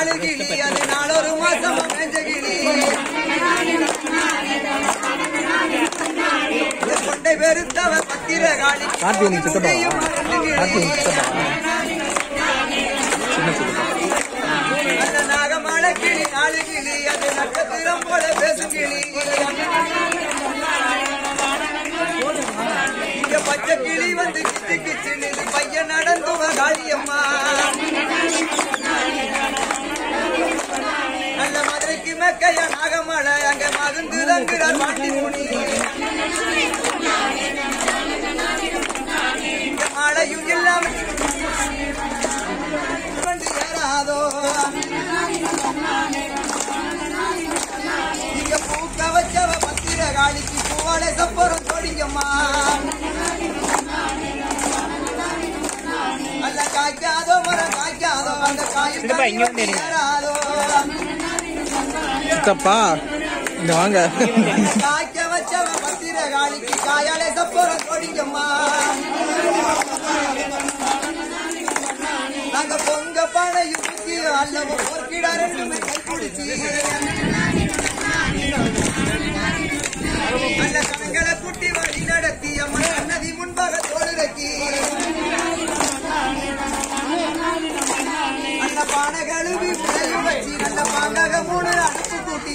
நாலு கிளி அது நாளொரு மாசம் மேஞ்ச கிளி கொண்டை பெருத்தவ பத்திர காளி கார்த்தி உங்க சித்தப்பா கார்த்தி உங்க சித்தப்பா சின்ன சித்தப்பா அந்த நாகமால கிளி நாலு கிளி அது நட்சத்திரம் போல பேசும் கிளி இங்க பச்சை கிளி வந்து கிச்சு கிச்சுன்னு பையன் நடந்துவ காளியம்மா நல்ல மதுரைக்கு மெக்கைய நாகமலை அங்க மருந்து தங்குறார் மாட்டி முனி இங்க மழையும் இல்லாம வந்து ஏறாதோ இங்க பூக்க வச்சவ பத்திர காளிக்கு பூவாலே சப்பரம் தொடிங்கம்மா அல்ல காய்க்காதோ மரம் காய்க்காதோ அந்த காயும் சித்தப்பா, இங்க வந்து இருங்க. ஏறாதோ சித்தப்பா இங்க வாங்க காய்க்க வச்சவ பத்திர காளிக்கு காயாலே சப்பரம் தொடிங்கம்மா நாங்க பொங்க பானையும் ஊத்தி அல்லவோ பொற்கிடா ரெண்டுமே கை பிடிச்சி அந்த கணங்களை குட்டி வழி நடத்தி அம்மன் நதி முன்பாக தோலுரக்கி அந்த பானை கழுவி புதையும் வச்சு நல்ல பாண்டாக மூணு அடுப்பு கூட்டி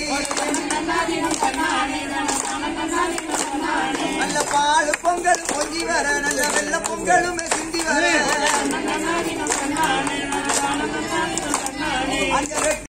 நல்ல பால் பொங்கல் பொங்கி வர நல்ல வெள்ள பொங்கலுமே சிந்தி வர அங்க